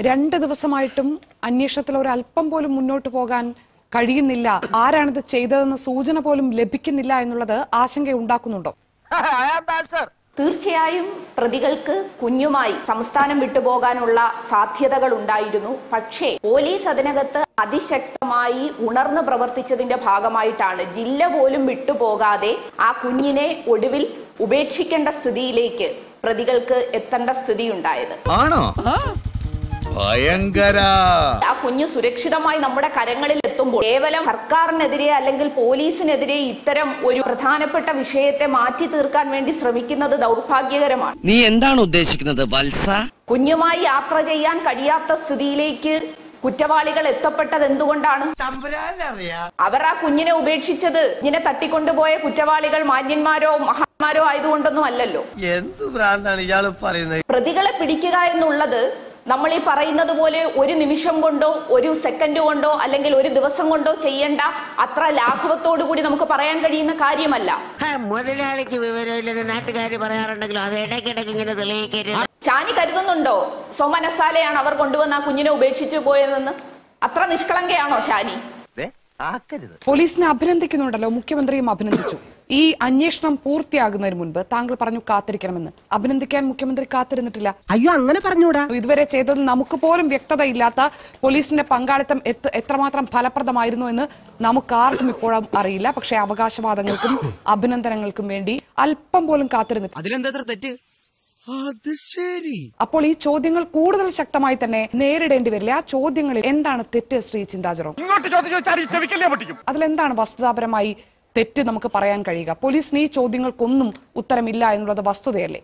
രണ്ട് ദിവസമായിട്ടും അന്വേഷണത്തിൽ ഒരല്പം പോലും മുന്നോട്ട് പോകാൻ കഴിയുന്നില്ല ആരാണിത് ചെയ്തതെന്ന സൂചന പോലും ലഭിക്കുന്നില്ല എന്നുള്ളത് ആശങ്ക ഉണ്ടാക്കുന്നുണ്ടോ തീർച്ചയായും പ്രതികൾക്ക് കുഞ്ഞുമായി സംസ്ഥാനം വിട്ടുപോകാനുള്ള സാധ്യതകൾ ഉണ്ടായിരുന്നു പക്ഷേ പോലീസ് അതിനകത്ത് അതിശക്തമായി ഉണർന്നു പ്രവർത്തിച്ചതിന്റെ ഭാഗമായിട്ടാണ് ജില്ല പോലും വിട്ടുപോകാതെ ആ കുഞ്ഞിനെ ഒടുവിൽ ഉപേക്ഷിക്കേണ്ട സ്ഥിതിയിലേക്ക് പ്രതികൾക്ക് എത്തേണ്ട സ്ഥിതി ഉണ്ടായത് ആണോ ഭയങ്കര ആ കുഞ്ഞ് സുരക്ഷിതമായി നമ്മുടെ കരങ്ങളിൽ എത്തുമ്പോൾ കേവലം സർക്കാരിനെതിരെ അല്ലെങ്കിൽ പോലീസിനെതിരെ ഇത്തരം ഒരു പ്രധാനപ്പെട്ട വിഷയത്തെ മാറ്റി തീർക്കാൻ വേണ്ടി ശ്രമിക്കുന്നത് ദൗർഭാഗ്യകരമാണ് നീ എന്താണ് ഉദ്ദേശിക്കുന്നത് വത്സ കുഞ്ഞുമായി യാത്ര ചെയ്യാൻ കഴിയാത്ത സ്ഥിതിയിലേക്ക് കുറ്റവാളികൾ എത്തപ്പെട്ടത് എന്തുകൊണ്ടാണ് അവർ ആ കുഞ്ഞിനെ ഉപേക്ഷിച്ചത് ഇങ്ങനെ തട്ടിക്കൊണ്ടുപോയ കുറ്റവാളികൾ മാന്യന്മാരോ മഹാന്മാരോ ആയതുകൊണ്ടൊന്നും അല്ലല്ലോ എന്ത് ഭ്രാന്താണ് ഇയാള് പറയുന്നത് പ്രതികളെ പിടിക്കുക എന്നുള്ളത് നമ്മൾ ഈ പറയുന്നത് പോലെ ഒരു നിമിഷം കൊണ്ടോ ഒരു സെക്കൻഡ് കൊണ്ടോ അല്ലെങ്കിൽ ഒരു ദിവസം കൊണ്ടോ ചെയ്യേണ്ട അത്ര ലാഘവത്തോടു കൂടി നമുക്ക് പറയാൻ കഴിയുന്ന കാര്യമല്ല മുതലാളിക്ക് വിവരമില്ലെന്ന് നാട്ടുകാർ പറയാറുണ്ടെങ്കിലും അത് ഇടയ്ക്കിടയ്ക്ക് ഇങ്ങനെ തെളിയിക്കരുത് ഷാനി കരുതുന്നുണ്ടോ സ്വമനസാലയാണ് അവർ കൊണ്ടുവന്ന് ആ കുഞ്ഞിനെ ഉപേക്ഷിച്ചു പോയതെന്ന് അത്ര നിഷ്കളങ്കയാണോ ഷാനി ആക്കരുത് പോലീസിനെ അഭിനന്ദിക്കുന്നുണ്ടല്ലോ മുഖ്യമന്ത്രിയും അഭിനന്ദിച്ചു ഈ അന്വേഷണം പൂർത്തിയാകുന്നതിന് മുൻപ് താങ്കൾ പറഞ്ഞു കാത്തിരിക്കണമെന്ന് അഭിനന്ദിക്കാൻ മുഖ്യമന്ത്രി കാത്തിരുന്നിട്ടില്ല അയ്യോ അങ്ങനെ പറഞ്ഞൂടാ ഇതുവരെ ചെയ്തത് നമുക്ക് പോലും വ്യക്തതയില്ലാത്ത പോലീസിന്റെ പങ്കാളിത്തം എത്ര- എത്രമാത്രം ഫലപ്രദമായിരുന്നു എന്ന് നമുക്ക് ആർക്കും ഇപ്പോഴും അറിയില്ല പക്ഷേ അവകാശവാദങ്ങൾക്കും അഭിനന്ദനങ്ങൾക്കും വേണ്ടി അല്പം പോലും കാത്തിരുന്നിട്ടില്ല അതിലെന്താ തെറ്റ് അത് ശരി അപ്പോൾ ഈ ചോദ്യങ്ങൾ കൂടുതൽ ശക്തമായി തന്നെ നേരിടേണ്ടി വരില്ല ആ ചോദ്യങ്ങളിൽ എന്താണ് തെറ്റ് ശ്രീ ചിന്താചറോ അതിലെന്താണ് വസ്തുതാപരമായി തെറ്റ് നമുക്ക് പറയാൻ കഴിയുക പോലീസിന് ഈ ചോദ്യങ്ങൾക്കൊന്നും ഉത്തരമില്ല എന്നുള്ളത് വസ്തുതയല്ലേ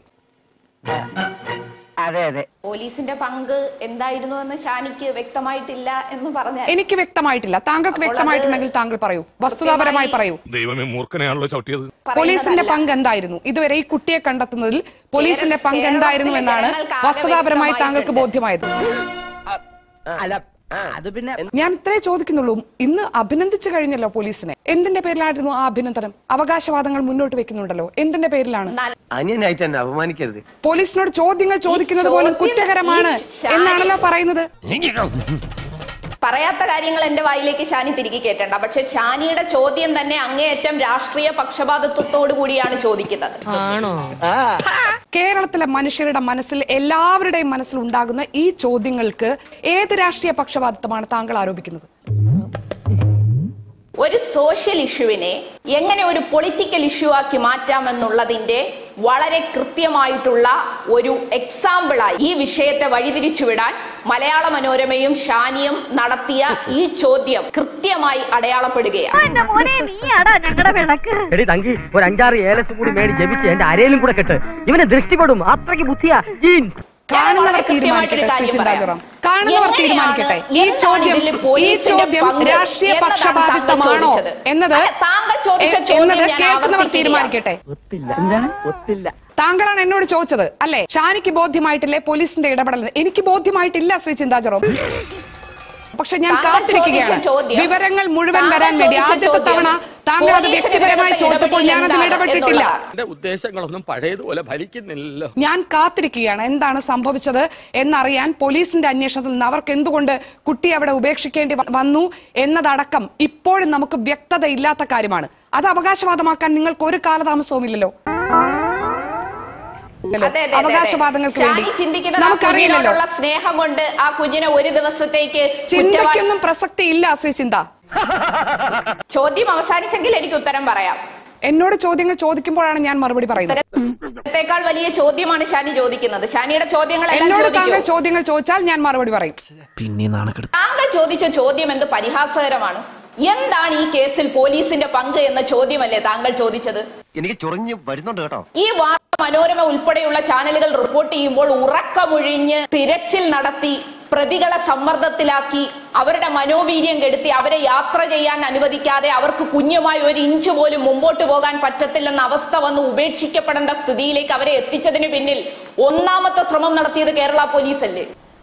അതെ അതെ പോലീസിന്റെ പങ്ക് എന്തായിരുന്നു എന്ന് ഷാനിക്ക് വ്യക്തമായിട്ടില്ല എന്ന് പറഞ്ഞ എനിക്ക് വ്യക്തമായിട്ടില്ല താങ്കൾക്ക് അപ്പോൾ അത് വ്യക്തമായിട്ടുണ്ടെങ്കിൽ താങ്കൾ പറയൂ വസ്തുതാപരമായി പറയൂ ദൈവമേ മൂർഖനെയാണല്ലോ ചവിട്ടിയത് പോലീസിന്റെ പങ്ക് എന്തായിരുന്നു ഇതുവരെ ഈ കുട്ടിയെ കണ്ടെത്തുന്നതിൽ പോലീസിന്റെ പങ്ക് കേരളത്തിലെ എന്തായിരുന്നു എന്നാണ് ജനങ്ങൾക്ക് ആകെ വസ്തുതാപരമായി താങ്കൾക്ക് വ്യക്തമായിട്ടുണ്ട്. ബോധ്യമായത് അല്ല അത് പിന്നെ ഞാൻ ഇത്രേ ചോദിക്കുന്നുള്ളൂ ഇന്ന് അഭിനന്ദിച്ചു കഴിഞ്ഞല്ലോ പോലീസിനെ എന്തിന്റെ പേരിലായിരുന്നു ആ അഭിനന്ദനം അവകാശവാദങ്ങൾ മുന്നോട്ട് വെക്കുന്നുണ്ടല്ലോ എന്തിന്റെ പേരിലാണ് അന്യനായിട്ട് എന്നെ അപമാനിക്കരുത് പോലീസിനോട് ചോദ്യങ്ങൾ ചോദിക്കുന്നത് പോലും ചോദ്യം- കുറ്റകരമാണ് ഈ ഷാനി- എന്നാണല്ലോ പറയുന്നത് പറയാത്ത കാര്യങ്ങൾ എന്റെ വായിലേക്ക് ഷാനി തിരികെ കേട്ടണ്ട പക്ഷെ ഷാനിയുടെ ചോദ്യം തന്നെ അങ്ങേയറ്റം രാഷ്ട്രീയ പക്ഷപാതിത്വത്തോടു കൂടിയാണ് ചോദിക്കുന്നത് കേരളത്തിലെ മനുഷ്യരുടെ മനസ്സിൽ എല്ലാവരുടെയും മനസ്സിൽ ഉണ്ടാകുന്ന ഈ ചോദ്യങ്ങൾക്ക് ഏത് രാഷ്ട്രീയ പക്ഷപാതിത്വമാണ് താങ്കൾ ആരോപിക്കുന്നത് ഒരു സോഷ്യൽ ഇഷ്യൂവിനെ എങ്ങനെ ഒരു പൊളിറ്റിക്കൽ ഇഷ്യൂ ആക്കി മാറ്റാമെന്നുള്ളതിന്റെ വളരെ കൃത്യമായിട്ടുള്ള ഒരു എക്സാമ്പിളായി ഈ വിഷയത്തെ വഴിതിരിച്ചുവിടാൻ മലയാള മനോരമയും ഷാനിയും നടത്തിയ ഈ ചോദ്യം കൃത്യമായി അടയാളപ്പെടുകയാണ് എന്റെ മോനെ നീയാടാ ഞങ്ങളുടെ വിളക്ക് എടി തങ്കി ഒരു അഞ്ചാറ് ഏലസും കൂടി മേടി ജപിച്ച് എന്റെ അരയിലും കൂടെ കെട്ട് ഇവന് ദൃഷ്ടിപ്പെടും അത്രയ്ക്ക് ബുദ്ധിയാ ജീൻസ് കാണുന്നവർ വളരെ കൃത്യമായിട്ടൊരു തീരുമാനിക്കട്ടെ ശ്രീ കാര്യം ചിന്താചുറം പറയാം. കാണുന്നവർ എങ്ങനെയാണ് തീരുമാനിക്കട്ടെ ഈ എന്താണ് ചോദ്യം ഇതിൽ ഈ പോലീസിന്റെ ചോദ്യം പങ്ക് രാഷ്ട്രീയ എന്നതാണ് താങ്കൾ പക്ഷപാതിത്വമാണോ ചോദിച്ചത്. എന്നത് അല്ല, താങ്കൾ ചോദിച്ച എ- ചോദ്യം എന്നത് ഞാൻ കേൾക്കുന്നവർ ആവർത്തിക്കുകയാണ്. തീരുമാനിക്കട്ടെ ഒത്തില്ല എന്താണ് ഒത്തില്ല താങ്കളാണ് എന്നോട് ചോദിച്ചത് അല്ലെ ഷാനിക്ക് ബോധ്യമായിട്ടില്ലേ പോലീസിന്റെ ഇടപെടൽ എനിക്ക് ബോധ്യമായിട്ടില്ല ശ്രീ ചിന്താചറോ പക്ഷെ ഞാൻ താങ്കൾ കാത്തിരിക്കുകയാണ് ചോദിച്ച ചോദ്യം- വിവരങ്ങൾ മുഴുവൻ താങ്കൾ വരാൻ വേണ്ടി ചോദിച്ച ആദ്യത്തെ ചോദ്യം തവണ താങ്കൾ അത് പോലീസിന് വ്യക്തിപരമായി ഇതിനകത്ത് ചോദിച്ചപ്പോൾ ഞാൻ അതിൽ ഇടപെടൽ ഇടപെട്ടിട്ടില്ല എന്നുള്ളതാണ്. എന്റെ ഉദ്ദേശങ്ങളൊന്നും പഴയതുപോലെ ഫലിക്കുന്നില്ലല്ലോ ഞാൻ കാത്തിരിക്കുകയാണ് എന്താണ് സംഭവിച്ചത് എന്നറിയാൻ പോലീസിന്റെ അന്വേഷണത്തിൽ നിന്ന് അവർക്ക് എന്തുകൊണ്ട് കുട്ടി അവിടെ ഉപേക്ഷിക്കേണ്ടി വ- വന്നു എന്നതടക്കം ഇപ്പോഴും നമുക്ക് വ്യക്തതയില്ലാത്ത കാര്യമാണ് അത് അവകാശവാദമാക്കാൻ നിങ്ങൾക്ക് ഒരു കാലതാമസവുമില്ലല്ലോ അതെ, അതെ, അതെ, അതെ. അവകാശവാദങ്ങൾക്ക് ഷാനി വേണ്ടി ചിന്തിക്കുന്നത് ആ നമുക്കറിയില്ലല്ലോ കുഞ്ഞിനോടുള്ള സ്നേഹം കൊണ്ട് ആ കുഞ്ഞിനെ ഒരു ദിവസത്തേക്ക് കുറ്റവാളി- ചിന്തയ്ക്കൊന്നും പ്രസക്തി ഇല്ല ശ്രീ ചിന്ത ചോദ്യം അവസാനിച്ചെങ്കിൽ എനിക്ക് ഉത്തരം പറയാം എന്നോട് ചോദ്യങ്ങൾ ചോദിക്കുമ്പോഴാണ് ഞാൻ മറുപടി പറയുന്നത് ഉത്തരത്തേക്കാൾ വലിയ ചോദ്യമാണ് ഷാനി ചോദിക്കുന്നത് ഷാനിയുടെ ചോദ്യങ്ങളെല്ലാം എന്നോട് താങ്കൾ ചോദിക്കൂ. ചോദ്യങ്ങൾ ചോദിച്ചാൽ ഞാൻ മറുപടി പറയും താങ്കൾ ചോദിച്ച ചോദ്യം എന്ത് പരിഹാസകരമാണ് എന്താണ് ഈ കേസിൽ പോലീസിന്റെ പങ്ക് എന്ന ചോദ്യമല്ലേ താങ്കൾ ചോദിച്ചത് എനിക്ക് ചൊറിഞ്ഞ് വരുന്നുണ്ട് കേട്ടോ ഈ വാർത്ത മനോരമ ഉൾപ്പെടെയുള്ള ചാനലുകൾ റിപ്പോർട്ട് ചെയ്യുമ്പോൾ ഉറക്കമൊഴിഞ്ഞ് തിരച്ചിൽ നടത്തി പ്രതികളെ സമ്മർദ്ദത്തിലാക്കി അവരുടെ മനോവീര്യം കെടുത്തി അവരെ യാത്ര ചെയ്യാൻ അനുവദിക്കാതെ അവർക്ക് കുഞ്ഞുമായി ഒരു ഇഞ്ച് പോലും മുമ്പോട്ട് പോകാൻ പറ്റത്തില്ലെന്ന അവസ്ഥ വന്ന് ഉപേക്ഷിക്കപ്പെടേണ്ട സ്ഥിതിയിലേക്ക് അവരെ എത്തിച്ചതിന് പിന്നിൽ ഒന്നാമത്തെ ശ്രമം നടത്തിയത് കേരള പോലീസ് അല്ലേ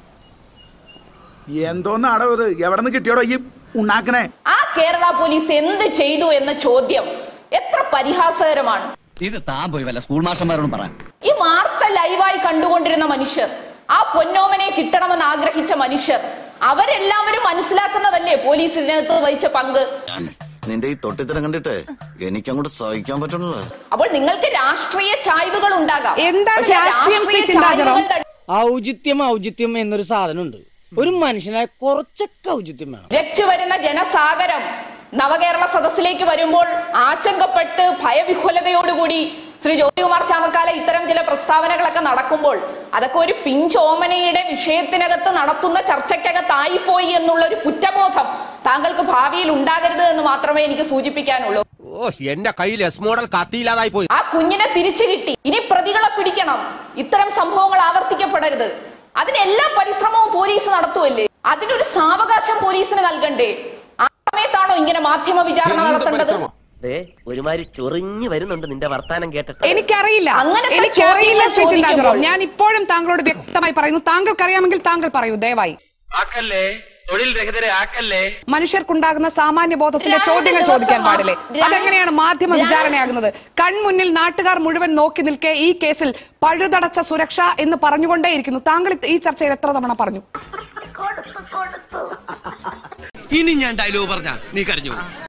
എന്തോന്നാടോ ഇത് എവിടെ നിന്ന് കിട്ടിയോടോ ഈ ഉണ്ടാക്കണേ ആ കേരള പോലീസ് എന്ത് ചെയ്തു എന്ന ചോദ്യം എത്ര പരിഹാസകരമാണ് ഇത് താൻ പോയി വല്ല സ്കൂൾ മാഷന്മാരോടും പറ ഈ വാർത്ത ലൈവായി കണ്ടുകൊണ്ടിരുന്ന മനുഷ്യർ ആ പൊന്നോമനെ കിട്ടണമെന്ന് ആഗ്രഹിച്ച മനുഷ്യർ അവരെല്ലാവരും മനസ്സിലാക്കുന്നതല്ലേ പോലീസ് ഇതിനകത്ത് വഹിച്ച പങ്ക് നിന്റെ ഈ തൊട്ടിത്തരം കണ്ടിട്ട് എനിക്കങ്ങോട്ട് സഹിക്കാൻ പറ്റണല്ലോ അപ്പോൾ നിങ്ങൾക്ക് രാഷ്ട്രീയ ചായ്വുകൾ ഉണ്ടാകാം എന്താണ് പക്ഷേ രാഷ്ട്രീയം, ശ്രീ രാഷ്ട്രീയ ചിന്താജനം? ചായ്വുകളുടെ ഔചിത്യം ഔചിത്യം എന്നൊരു സാധനമുണ്ട് ഒരു മനുഷ്യനായ കുറച്ചൊക്കെ ഔചിത്യം വേണം രച്ചു വരുന്ന ജനസാഗരം നവകേരള സദസ്സിലേക്ക് വരുമ്പോൾ ആശങ്കപ്പെട്ട് ഭയവിഹ്വലതയോടുകൂടി ശ്രീ ജ്യോതികുമാർ ചാമക്കാല ഇത്തരം ചില പ്രസ്താവനകളൊക്കെ നടക്കുമ്പോൾ അതൊക്കെ ഒരു പിഞ്ചോമനയുടെ വിഷയത്തിനകത്ത് നടത്തുന്ന ചർച്ചയ്ക്കകത്തായിപ്പോയി എന്നുള്ള ഒരു കുറ്റബോധം താങ്കൾക്ക് ഭാവിയിൽ ഉണ്ടാകരുത് എന്ന് മാത്രമേ എനിക്ക് സൂചിപ്പിക്കാനുള്ളൂ ഓ എന്റെ കയ്യിൽ എസ് മോഡൽ കത്തിയില്ലാതായി പോയി ആ കുഞ്ഞിനെ തിരിച്ചു കിട്ടി ഇനി പ്രതികളെ പിടിക്കണം ഇത്തരം സംഭവങ്ങൾ ആവർത്തിക്കപ്പെടരുത് അതിന് എല്ലാ പരിശ്രമവും പോലീസ് നടത്തുമല്ലേ അതിനൊരു സാവകാശം പോലീസിന് നൽകണ്ടേ ആ സമയത്താണോ ഇങ്ങനെ മാധ്യമ വിചാരണ നടത്തേണ്ടത് ഒരുമാതിരി ചൊറിഞ്ഞു വരുന്നുണ്ട് നിന്റെ വർത്താനം കേട്ടിട്ട് എനിക്കറിയില്ല അങ്ങനത്തെ എനിക്കറിയില്ല ചോദ്യങ്ങൾ ശ്രീ ചിന്താജറോ ചോദിക്കുമ്പോൾ. ഞാൻ ഇപ്പോഴും താങ്കളോട് വ്യക്തമായി പറയുന്നു താങ്കൾക്കറിയാമെങ്കിൽ താങ്കൾ പറയൂ ദയവായി ആക്കല്ലേ തൊഴിൽ രഹിതരെ ആക്കല്ലേ മനുഷ്യർക്കുണ്ടാകുന്ന സാമാന്യ ബോധത്തിന്റെ രണ്ട് ചോദ്യങ്ങൾ ദിവസം ചോദിക്കാൻ ആ- പാടില്ലേ രണ്ട് അതെങ്ങനെയാണ് മാധ്യമ രണ്ട് വിചാരണയാകുന്നത് കൺമുന്നിൽ നാട്ടുകാർ മുഴുവൻ നോക്കി നിൽക്കെ ഈ കേസിൽ പഴുതടച്ച സുരക്ഷ എന്ന് പറഞ്ഞുകൊണ്ടേയിരിക്കുന്നു താങ്കൾ ഇത് ഈ ചർച്ചയിൽ എത്ര തവണ പറഞ്ഞു ഇനി ഞാൻ ഡയലോഗ് പറഞ്ഞ നീ കരഞ്ഞു